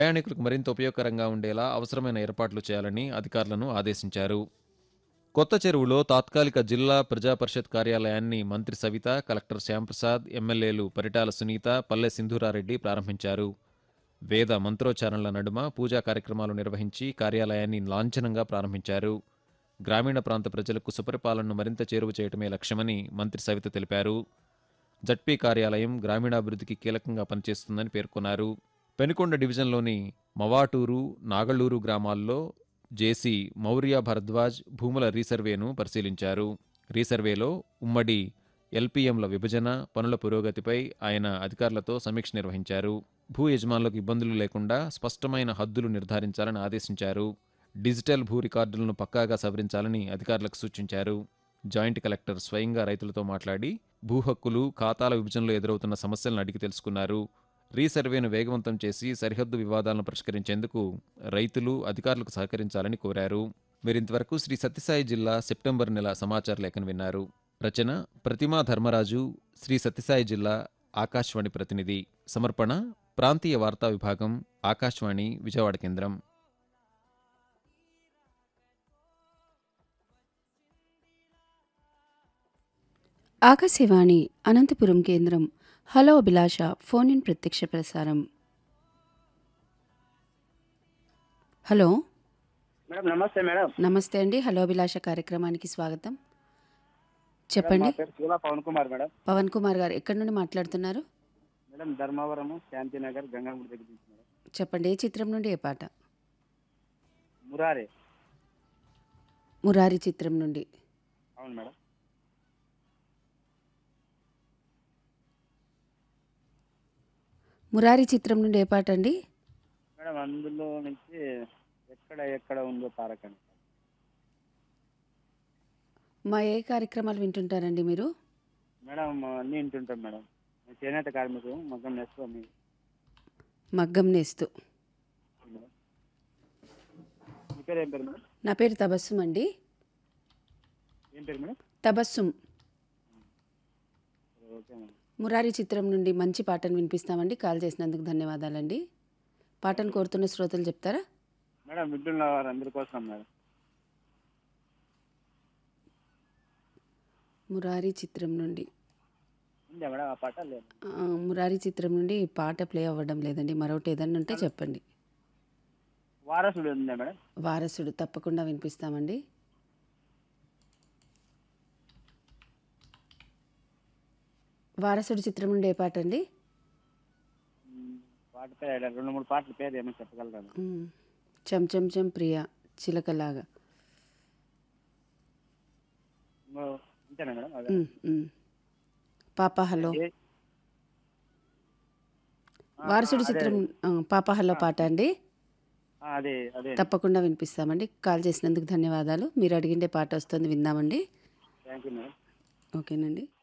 ప్రయాణికులకు మరింత ఉపయోగకరంగా ఉండేలా అవసరమైన ఏర్పాట్లు చేయాలని అధికారులను ఆదేశించారు కొత్త చెరువులో తాత్కాలిక జిల్లా ప్రజా పరిషత్ కార్యాలయాన్ని మంత్రి సవిత కలెక్టర్ శ్యాంప్రసాద్ ఎమ్మెల్యేలు పరిటాల సునీత పల్లె సింధూరారెడ్డి ప్రారంభించారు వేద మంత్రోచ్చారణల నడుమ పూజా కార్యక్రమాలు నిర్వహించి కార్యాలయాన్ని లాంఛనంగా ప్రారంభించారు గ్రామీణ ప్రాంత ప్రజలకు సుపరిపాలనను మరింత చేరువ చేయటమే లక్ష్యమని మంత్రి సవిత తెలిపారు జడ్పీ కార్యాలయం గ్రామీణాభివృద్ధికి కీలకంగా పనిచేస్తుందని పేర్కొన్నారు పెనుకొండ డివిజన్లోని మవాటూరు నాగళ్ళూరు గ్రామాల్లో జేసీ మౌర్య భరద్వాజ్ భూముల రీసర్వేను పరిశీలించారు రీసర్వేలో ఉమ్మడి ఎల్పీఎంల విభజన పనుల పురోగతిపై ఆయన అధికారులతో సమీక్ష నిర్వహించారు భూ యజమానులకు ఇబ్బందులు లేకుండా స్పష్టమైన హద్దులు నిర్ధారించాలని ఆదేశించారు డిజిటల్ భూ రికార్డులను పక్కాగా సవరించాలని అధికారులకు సూచించారు జాయింట్ కలెక్టర్ స్వయంగా రైతులతో మాట్లాడి భూ హక్కులు ఖాతాల విభజనలో ఎదురవుతున్న సమస్యలను అడిగి తెలుసుకున్నారు రీసర్వేను వేగవంతం చేసి సరిహద్దు వివాదాలను పరిష్కరించేందుకు రైతులు అధికారులకు సహకరించాలని కోరారు మీరింతవరకు శ్రీ సత్యసాయి జిల్లా సెప్టెంబర్ నెల సమాచార లేఖను విన్నారు రచన ప్రతిమా ధర్మరాజు శ్రీ సత్యసాయి జిల్లా ఆకాశవాణి ప్రతినిధి సమర్పణ ప్రాంతీయ వార్తా విభాగం ఆకాశవాణి విజయవాడ కేంద్రం ఆకాశవాణి అనంతపురం కేంద్రం హలో అభిలాష ఫోన్ ఇన్ ప్రత్యక్ష ప్రసారం హలో మేడం నమస్తే మేడం నమస్తే అండి హలో అభిలాష కార్యక్రమానికి స్వాగతం చెప్పండి నా పేరు శూలా పవన్ కుమార్ మేడం పవన్ కుమార్ గారు ఎక్కడి నుండి మాట్లాడుతున్నారు మేడం ధర్మవరము శాంతినగర్ గంగాగుడి దగ్గర నుంచి మేడం చెప్పండి ఏ చిత్రం నుండి ఏ పాట మురారి మురారి చిత్రం నుండి అవును మేడం మురారి చిత్రం నుండి ఏ పాట అండి మేడం అందులో నుంచి ఎక్కడ ఎక్కడ ఉందో తారకని మా ఏ కార్యక్రమాలు వింటుంటారండి మీరు మేడం అన్నీ వింటుంటాం మేడం నేను చేనేత కార్మికులు మగ్గం నేస్తూ మీ మగ్గం నేస్తూ మేడం మీ పేరు ఏం పేరు మేడం నా పేరు తబస్సుం అండి ఏం పేరు madam Tabassum okay madam Murari చిత్రం నుండి మంచి పాటను వినిపిస్తామండి కాల్ చేసినందుకు ధన్యవాదాలండి పాటను కోరుతున్న శ్రోతలు చెప్తారా మేడం వింటున్న వారు అందరి కోసం మేడం మురారి చిత్రం నుండి ఉందా మేడం ఆ పాట లేదు ఆ, మురారి చిత్రం నుండి ఈ పాట ప్లే అవ్వడం లేదండి మరొకటి ఏదన్నా ఉంటే చెప్పండి వారసుడు ఉందా మేడం వారసుడు తప్పకుండా వినిపిస్తామండి వారసుడు చిత్రం నుండి ఏ పాట అండి మ్, పాట పేరు రెండు మూడు పాటల పేరు ఏమైనా చెప్పగలరా మేడం? ఉమ్, చం చం చం ప్రియ చిలకలాగా ఇంకో అంతేనా మేడం అదే ఉమ్, ఉమ్. పాప హలో ఏ- ఆ, వారసుడు అదే, చిత్రం ఆ, పాప హలో పాట అండి ఆ, అదే అదే తప్పకుండా వినిపిస్తామండి కాల్ చేసినందుకు ధన్యవాదాలు మీరు అడిగిండే పాట వస్తుంది విందామండి థ్యాంక్ యూ మేడం ఓకేనండి